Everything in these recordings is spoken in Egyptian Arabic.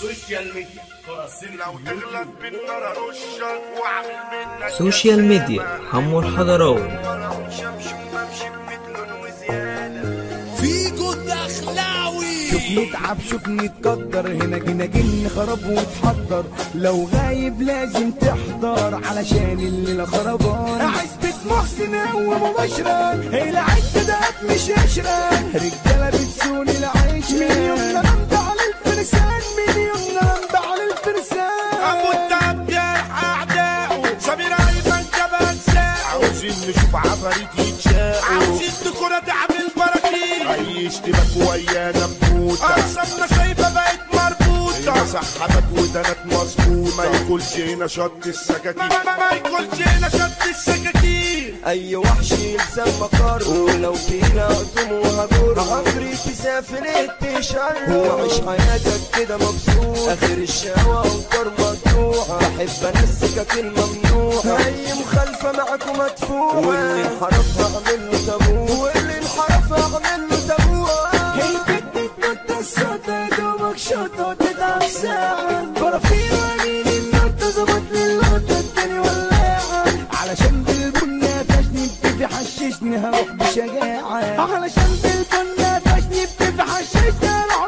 سوشيال ميديا قراصنة لو تغلط بالنار ارشك واعمل منك سوشيال ميديا حمو الحضراوي فيجو دخلاوي شوف نتعب شوف نتقدر هنا جينا جن خراب وتحضر لو غايب لازم تحضر علشان الليلة خربان عزبة محسن هو مباشرة العد ده مش يشرب رجالة بتسون العيش مليون لمبة على الفرسان مليون لمبة على الفرسان ابو التعب جرح اعدائه سمير ايمن جبل ساعه عاوزين نشوف عفاريت يتشاقوا عاوزين دكورة تعمل براكين اي اشتباك ويانا بموتة اقسامنا سايبة بقت مربوطة هنا سحبك ودنك مظبوطة ما ياكلش هنا شط السكاكين ما, ما ياكلش هنا شط السكاكين اي وحش يلزم مقر ولو فينا اقطم وهجر عمري تسافر التشر وعيش حياتك كده مبسوط اخر الشهوة انكر مقطوعة بحب انسكك الممنوعة اي مخالفة معاكم مدفوعة واللي انحرف هعمل له تابوت واللي انحرف هعمل له تابوت البت تنط الصوت دوبك شوطة تتعب ساعة فرافير وانين النوتة ظبط لي اللوتة التاني ولاعة علشان بالبن قفشني بتفي حششني هروح بشجاعة علشان بالبن قفشني بتفي حششني هروح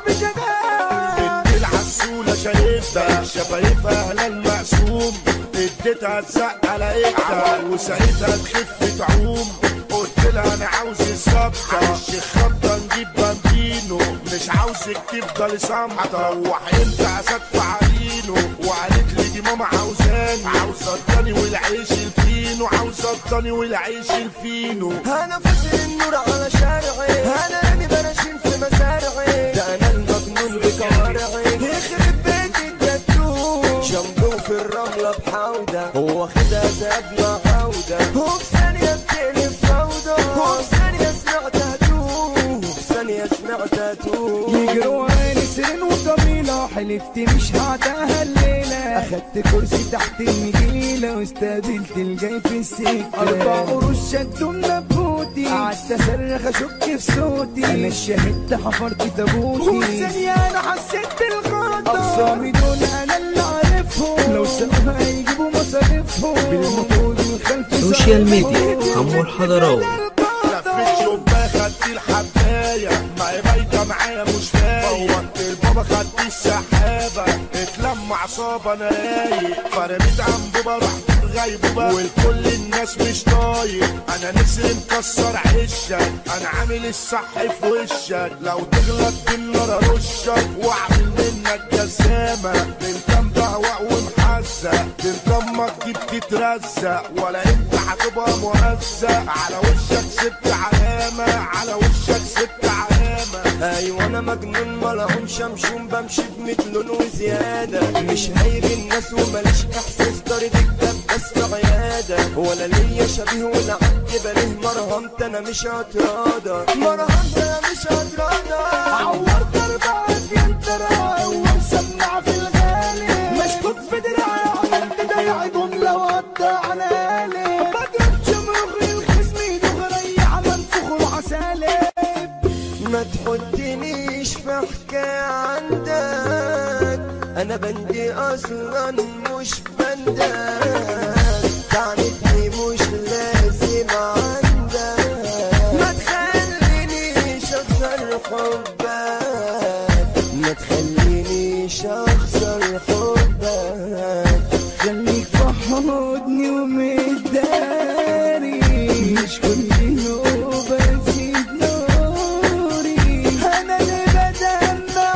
بشجاعة بنت العسولة شايفها شفايفها هلال مقسوم اديتها الزق على ايدها وساعتها تخف تعوم قلت لها انا عاوز الظبطة الشيخ خبطة نجيب بامبينو مش عاوزك تفضلي صامتة روح انت هتدفع عينه وقالت لي دي ماما عاوزاني عاوزة الضاني والعيش الفينو عاوزة الضاني والعيش الفينو انا فاصل النور على شارعي انا رامي براشين في مزارعي ده انا المجنون بكوارعي يخرب بيت التاتو جنبه في الرملة بحودة هو واخدها داب مع عودة هو في ثانية بتقلب فوضى هو في ثانية سمعت هدوء في ثانية سمعت هدوء يجروا ورايا نسرين وجميلة حلفت مش هعداها الليلة أخدت كرسي تحت النجيلة واستقبلت الجاي في السكة أربع قروش شدوا منبوتي قعدت أصرخ أشك في صوتي أنا الشهدت حفرت تابوتي وفي ثانية أنا حسيت بالغلطة أقسامي دول أنا اللي عارفهم لو سابوها هيجيبوا مصاريفهم بالمفروض الخلف سوشيال ميديا حمو الحضراوي لفيت شباك خدت الحباية معي بايتة معايا مش فايق فوت البابا خدت السحابة اتلم عصابة انا رايق فرميت عنبوبة رحت في غيبوبة والكل الناس مش طايق انا نسر مكسر عشك انا عامل الصح في وشك لو تغلط بالنار ارشك واعمل منك جزامة انت مبهوأ ومحزق انت امك دي بتترزق ولا انت هتبقى مهزق على وشك سبت علامة على وشك سبت علامة ايوه انا مجنون ملعون شمشون بمشي بميت لون وزياده مش هايب الناس وماليش احساس طريق الكتاب بس في عياده ولا ليا شبيه ولا عندي بليه مرهمت انا مش هتراضى مرهمت انا مش هتراضى عورت أربعة في الدراع ومسمع في الغالي مشكوك في دراعي عملت دراعي جملة وقطعنا لي بضرب شمرخ الخصم دغري عمل فخر عسالي ما تحطنيش في حكاية عندك انا بندي اصلا مش بندك تعبتني مش لازم عندك ما تخلينيش اخسر حبك ما تخلينيش اخسر حبك خليك في حضني ومداري مش كل نوبة تزيد نوري أنا اللي بدمع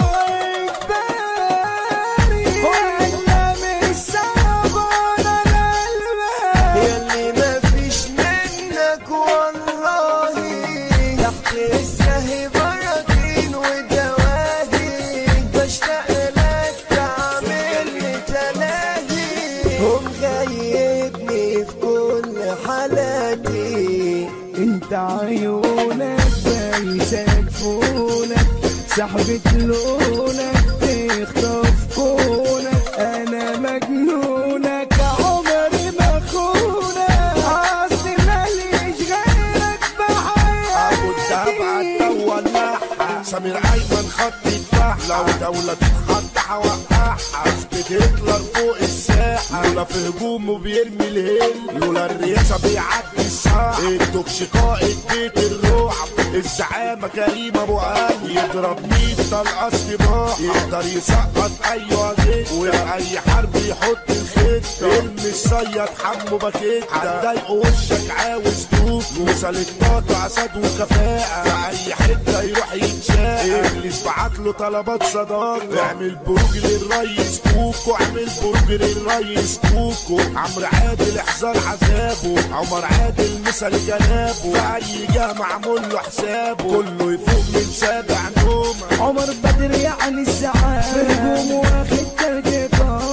وإجباري وأنا مش صعبان على البال ياللي ما فيش منك والله تحت السهي براكين ودواهي بشتاق لك تعمل لي تلاهي ومغيبني في كل حالاتي انت عيونك بايسك فونك سحبة لونك تخطف كونك انا مجنونك عمري ما خونك اصلي ماليش غيرك ابو الدهب بحياتي عدى ولعها سمير ايمن خط يدفع لو دولة تتحط الساحة وقعها اثبت هتلر فوق الساحة لولا في هجومه بيرمي الهيل لولا الرئاسة بيعدي الساحة الدكش قائد بيت الرعب الزعامة كريم ابو علي يضرب ميت طلقة استباحة يقدر يسقط ايوه غير وفي اي حرب يحط الخطة المس صيد حمو باكيت هتضايقه وشك عاوز دوب مثل الطاقة عسد وكفاءة في اي حتة يروح يتشاق ابليس بعت له طلبات صداقة اعمل بروج للريس كوكو اعمل بروج للريس كوكو عمرو عادل احذر عذابه عمر عادل مثل جنابه في اي جهة معمول له حسابه كله يفوق من سابع نومه عمر بدر يعني السعادة في هجوم واخد تلج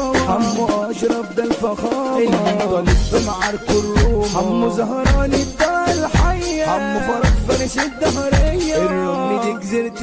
حمو اشرف ده الفخامة المنطلق في معارك الروم حمو زهران الدار الحية حمو فرج فارس الدهرية الرمل دي جزيرة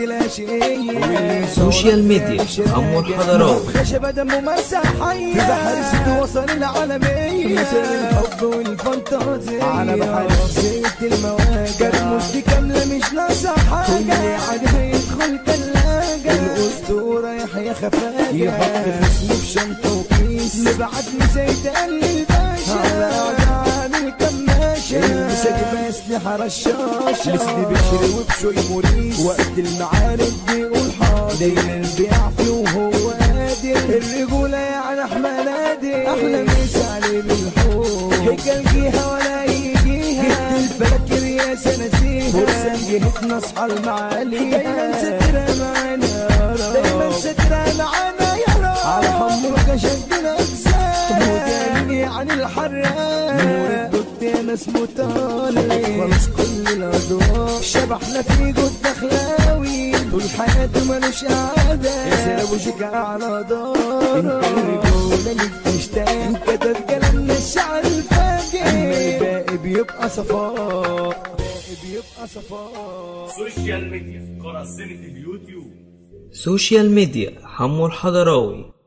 العشقية سوشيال ميديا حمو الحضراوي خشبة دمه مسحية في بحر ست وصل العالمية مثال الحب والفانتازية على بحر زيت المواجع كرموز دي كاملة مش ناقصة حاجة كل عاد هيدخل تلاجة الأسطورة يحيى خفاجة يحط خصمه في شنطة وكيس نبعت مسيد قال الباشا على أعداء الكماشة المسك بأسلحة رشاشة لسه بشري وبشوي موريس وقت المعارك بيقول حاضر دايما بيعفي وهو قادر الرجولة يعني أحمى نادر أحلى مسا عليه بالحب هيك الجيها ولا يجيها جبت البلد رياسة نسيها فرصة جهتنا اصحى المعالي دايما سترها معانا يا رب دايما سترها معانا يا رب على حمرك شدنا أجزاء مجاني عن الحراق نور الضد يا ناس مطالب خلاص كل الأضواء شبحنا في جود دخلاوي طول حياته ملوش عادة يا ابو شجاع على دار انت الرجولة اللي بتشتاق كتب كلامنا الشعر الفاجر اما الباقي بيبقى صفاء الباقي بيبقى صفاء سوشيال ميديا قناة سنة اليوتيوب سوشيال ميديا حمو الحضراوي